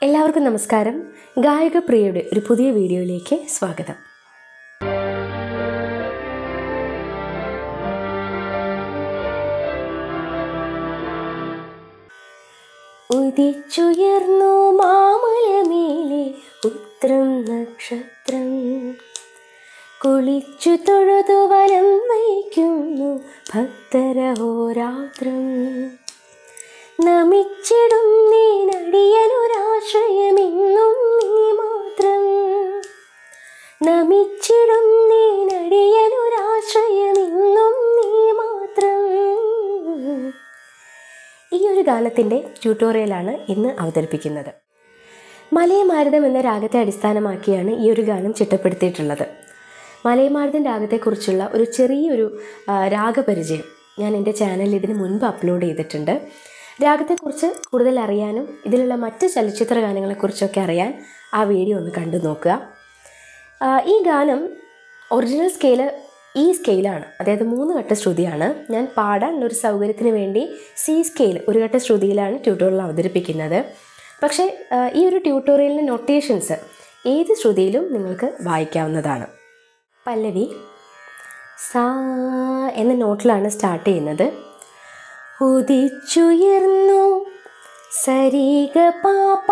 എല്ലാവർക്കും നമസ്കാരം ഗായക പ്രിയയുടെ ഒരു പുതിയ വീഡിയോയിലേക്ക് സ്വാഗതം ഉദിച്ചുയർന്നു മാമലമേലെ ഉത്രം നക്ഷത്രം കുളിച്ചു തൊഴുതു വലം വയ്ക്കുന്നു ഭക്തരഹോരാത്രം നമിച്ചിടും നീ നടിയനൊരാശ്രയമെന്നും നീ മാത്രം നമിച്ചിടും നീ നടിയനൊരാശ്രയമെന്നും നീ മാത്രം ഈ ഒരു ഗാനത്തിൻ്റെ ട്യൂട്ടോറിയലാണ് ഇന്ന് അവതരിപ്പിക്കുന്നത് മലയമാരുതം എന്ന രാഗത്തെ അടിസ്ഥാനമാക്കിയാണ് ഈ ഒരു ഗാനം ചിട്ടപ്പെടുത്തിയിട്ടുള്ളത് മലയമാരുതം രാഗത്തെക്കുറിച്ചുള്ള ഒരു ചെറിയൊരു ആ, രാഗപരിചയം ഞാൻ എൻ്റെ ചാനലിൽ ഇതിന് മുൻപ് അപ്ലോഡ് ചെയ്തിട്ടുണ്ട് രാഗത്തെക്കുറിച്ച് കൂടുതൽ അറിയാനും ഇതിലുള്ള മറ്റ് ചലച്ചിത്ര ഗാനങ്ങളെക്കുറിച്ചൊക്കെ അറിയാൻ ആ വീഡിയോ ഒന്ന് കണ്ടു നോക്കുക ആ, ഈ ഗാനം ഒറിജിനൽ സ്കെയില് ഈ സ്കെയിലാണ് അതായത് മൂന്ന് ഘട്ട ശ്രുതിയാണ് ഞാൻ പാടാൻ ഒരു സൗകര്യത്തിന് വേണ്ടി സി സ്കെയിൽ ഒരു ഘട്ട ശ്രുതിയിലാണ് ട്യൂട്ടോറിയൽ അവതരിപ്പിക്കുന്നത് പക്ഷേ ആ, ഈ ഒരു ട്യൂട്ടോറിയലിൻ്റെ നൊട്ടേഷൻസ് ഏത് ശ്രുതിയിലും നിങ്ങൾക്ക് വായിക്കാവുന്നതാണ് പല്ലവി സാ എന്ന നോട്ടിലാണ് സ്റ്റാർട്ട് ചെയ്യുന്നത് ഉദിച്ചുയർന്നു സരിഗ പാപ്പ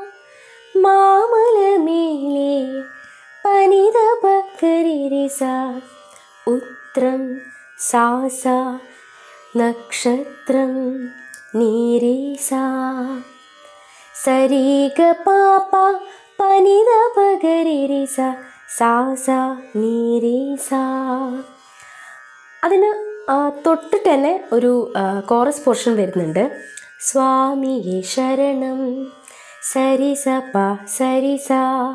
മാമലമേലെ പനിത പക്കരിരിസ ഉത്രം സാസ നക്ഷത്രം നീരീസ സരിഗ പാപ്പ പനിത പകരിരിസ സാസ നീരീസ അതിന് ആ, തൊട്ടിട്ട് തന്നെ ഒരു കോറസ് പോർഷൻ വരുന്നുണ്ട് സ്വാമിയെ ശരണം സരിസ പ സരിസ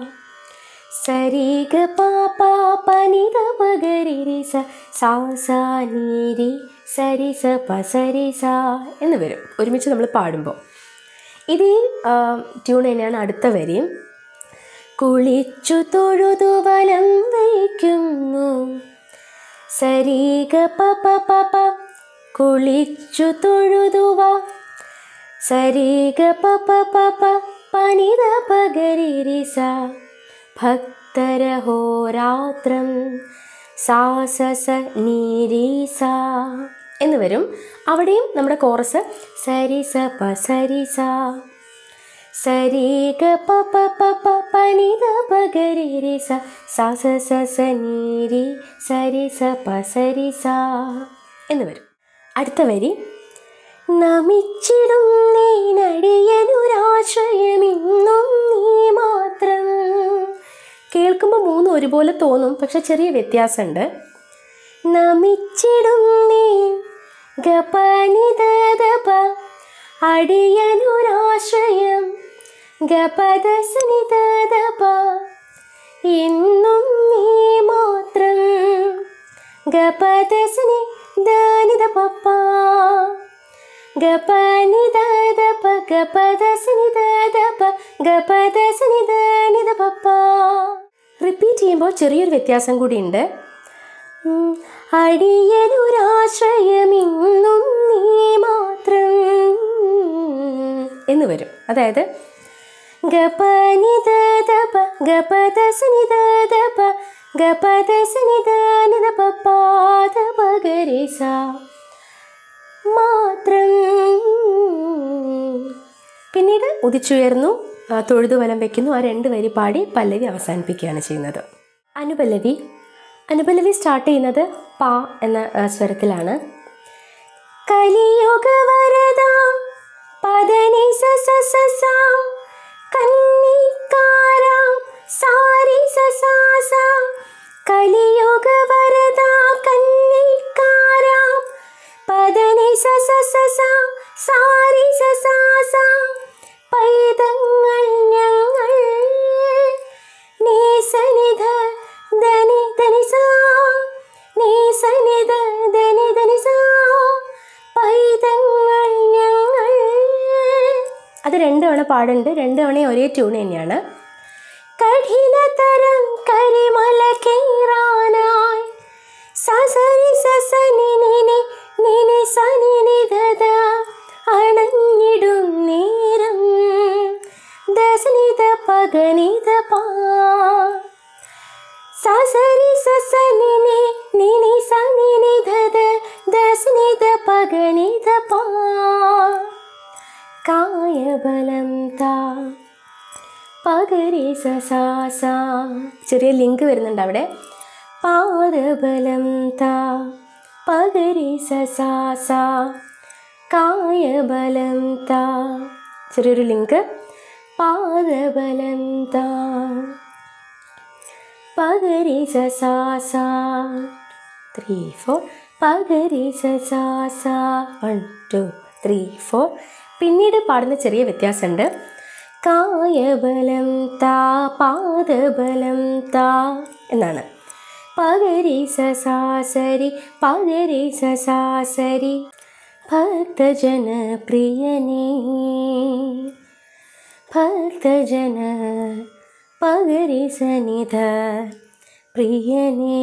സരിഗ പാപ പനിത പകരിരിസ സാസ നീരി സരിസ പ സരിസ എന്ന് വരും ഒരുമിച്ച് നമ്മൾ പാടുമ്പോൾ ഇതേ ട്യൂൺ തന്നെയാണ് അടുത്ത വരിയും കുളിച്ചു തൊഴുതു വലം വയ്ക്കുന്നു സരിഗ പപ പപ കുളിച്ചു തൊഴുതുവ സരിഗ പപ പപ പനിത പകരിരിസ ഭക്തരഹോരാത്രം സാസസ നീരീസ എന്ന് വരും അവിടെയും നമ്മുടെ കോറസ് സരിസ പ സരിസ സരിഗ പപ പപ പനിത പകരിരിസ സസ സസ നീരി സരിസ പ സരിസ എന്ന് വരും അടുത്ത വരി നമിച്ചിടും നീ നടിയനൊരാശ്രയമിന്നും നീ മാത്രം കേൾക്കുമ്പോൾ മൂന്നും ഒരുപോലെ തോന്നും പക്ഷെ ചെറിയ വ്യത്യാസമുണ്ട് നമിച്ചിടും നീ ഗപനിതപ അടിയനൊരാശ്രയം ഗപദസനിതപ എന്നും നീ മാത്രം ഗപദസനി ദാനിത പപ്പ ഗപനിതപ ഗപദസനിതപ ഗപദസനിദാനിത പപ്പ റിപ്പീറ്റ് ചെയ്യുമ്പോൾ ചെറിയൊരു വ്യത്യാസം കൂടിയുണ്ട് ഉം, അടിയനൊരാശ്രയമിന്നും നീ മാത്രം എന്ന് വരും അതായത് ഗപനിതപ ഗപദസനിതപ ഗപദസനിദാനിത പപ്പാദ പകരിസ മാത്രം പിന്നീട് ഉദിച്ചുയർന്നു ആ, തൊഴുതു വലം വയ്ക്കുന്നു ആ രണ്ട് വരി പാടി പല്ലവി അവസാനിപ്പിക്കുകയാണ് ചെയ്യുന്നത് അനുപല്ലവി അനുപല്ലവി സ്റ്റാർട്ട് ചെയ്യുന്നത് പ എന്ന ആ, സ്വരത്തിലാണ് കലിയുഗ വരദ പദനി സ സ സ സ കന്നിക്കാര സാരി സ സ സ കലിയുഗ വരദ കന്നിക്കാര പദനി സ സ സ സ സാരി സ സ സ പൈതങ്ങൾ ഞങ്ങൾ നീ സനിധ ധനി ധനി സാ നീ സനിധ ധനി ധനി സാ പൈതങ്ങൾ ഞങ്ങൾ അത് രണ്ട് തവണ പാടുണ്ട് രണ്ട് തവണയും ഒരേ ട്യൂൺ തന്നെയാണ് കഠിനതരം കരിമല കീറാനായി സസരി സസനി നിനി നിനി സനി നിധത അണഞ്ഞിടും നേരം ദ ദസനിധ പഗനിധ പാ സസരി സസനിനി നിനി സനിനി ധദ ദസനിധ പഗനിധ പാ കായബലം താ പകരി സസാസ ചെറിയ ലിങ്ക് വരുന്നുണ്ട് അവിടെ പാദബലം താ പകരി സസാസ കായബലം താ ചെറിയൊരു ലിങ്ക് പാദബലം താ പകരി സസാസ ത്രീ ഫോർ പകരി സസാസ വൺ ടു ത്രീ ഫോർ പിന്നീട് പാടുന്ന ചെറിയ വ്യത്യാസമുണ്ട് കായബലം താ പാദബലം താ എന്നാണ് പകരി സസാസരി പകരി സസാസരി ഭക്തജന പ്രിയനേ ഭക്തജന പകരി സനിധ പ്രിയനേ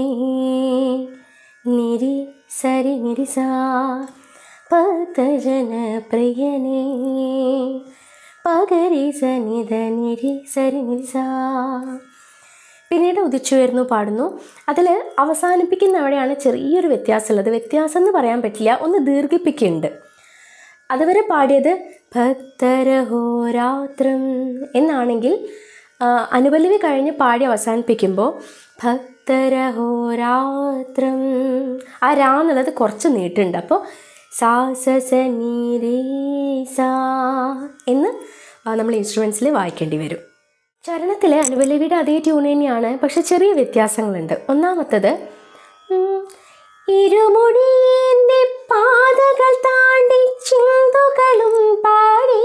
നിരി സരി നിരി സാ ഭക്തജന പ്രിയനേ പകരി സനിധ നിരി സരി നിരി സാ പിന്നീട് ഉദിച്ചു വരുന്നു പാടുന്നു അതിൽ അവസാനിപ്പിക്കുന്ന അവിടെയാണ് ചെറിയൊരു വ്യത്യാസമുള്ളത് വ്യത്യാസം എന്ന് പറയാൻ പറ്റില്ല ഒന്ന് ദീർഘിപ്പിക്കുന്നുണ്ട് അതുവരെ പാടിയത് ഭക്തരഹോരാത്രം എന്നാണെങ്കിൽ ആ, അനുപല്ലവി കഴിഞ്ഞ് പാടി അവസാനിപ്പിക്കുമ്പോൾ ഭക്തരഹോരാത്രം ആ രാ എന്നുള്ളത് കുറച്ച് നീട്ടുണ്ട് അപ്പോൾ സാ സ സ നീ രേ സാ എന്ന് ആ, നമ്മൾ ഇൻസ്ട്രുമെൻസിൽ വായിക്കേണ്ടി വരും ചരണത്തിലെ അനുപല്ലവിയുടെ അതേ ട്യൂൺ തന്നെയാണ് പക്ഷെ ചെറിയ വ്യത്യാസങ്ങളുണ്ട് ഒന്നാമത്തത് ഉം, ഇരുമുടിയേന്തി പാതകൾ താണ്ടി ചിന്തുകളും പാടി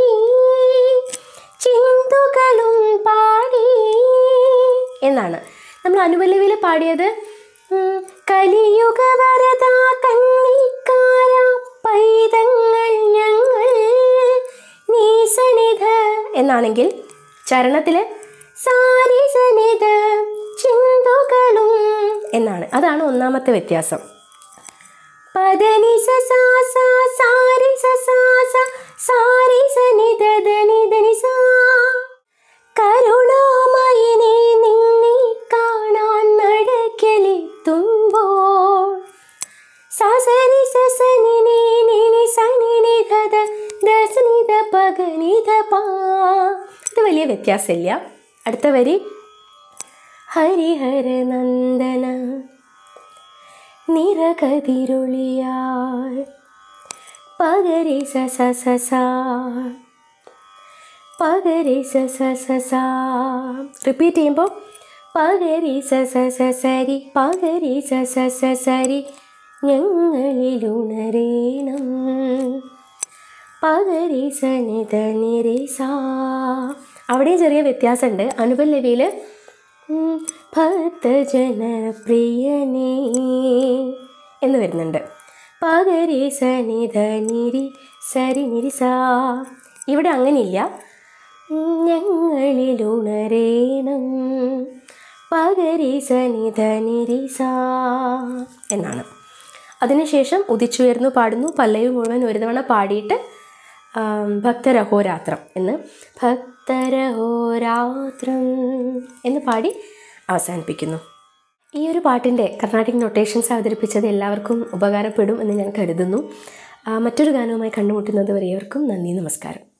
ചിന്തുകളും പാടി എന്നാണ് നമ്മൾ അനുപല്ലവിയിൽ പാടിയത് ഉം, കലിയുഗ വരദാ കന്നിക്കാര പൈതങ്ങൾ ഞങ്ങൾ നീസനിധ എന്നാണെങ്കിൽ ചരണത്തിൽ സാരിസനിധ ചിന്തുകളും എന്നാണ് അതാണ് ഒന്നാമത്തെ വ്യത്യാസം പദനി സസാസ സാരി സസാസ സാരി സനിധ ധനി ധനി സാ കരുണാമയനെ നിന്നെ കാണാൻ നടക്കലെത്തുമ്പോൾ സസരി സസനിനി നിനി സനിനി ധദ ദസനിധ പഗനിധ പാ ഇത് വലിയ വ്യത്യാസമില്ല അടുത്ത വരി ഹരിഹര നന്ദന നിറകതിരുളിയാൾ പകരി സ സ സ സ പകരി സ സ സ സ റിപ്പീറ്റ് ചെയ്യുമ്പോൾ പകരി സ സ സ സരി പകരി സ സ സ സരി ഞങ്ങളിലുണരേണം പകരി സനിത നിരേസാ അവിടെയും ചെറിയ വ്യത്യാസമുണ്ട് അനുപല്ലവിയിൽ ഭക്തജനപ്രിയനേ എന്ന് വരുന്നുണ്ട് പകരി സനിധ നിരി സരി നിരിസാ ഇവിടെ അങ്ങനെയില്ല ഞങ്ങളിലുണരേണം പകരി സനിധ നിരിസാ എന്നാണ് അതിനുശേഷം ഉദിച്ചുയർന്നു പാടുന്നു പല്ലവി മുഴുവൻ ഒരു തവണ പാടിയിട്ട് ആം, ഭക്തരഹോരാത്രം എന്ന് ഭക്തരഹോരാത്രം എന്ന് പാടി അവസാനിപ്പിക്കുന്നു ഈ ഒരു പാട്ടിൻ്റെ കർണാട്ടിക് നൊട്ടേഷൻസ് അവതരിപ്പിച്ചത് എല്ലാവർക്കും ഉപകാരപ്പെടും എന്ന് ഞാൻ കരുതുന്നു ആ, മറ്റൊരു ഗാനവുമായി കണ്ടുമുട്ടുന്നത് വരെ ഏവർക്കും നന്ദി നമസ്കാരം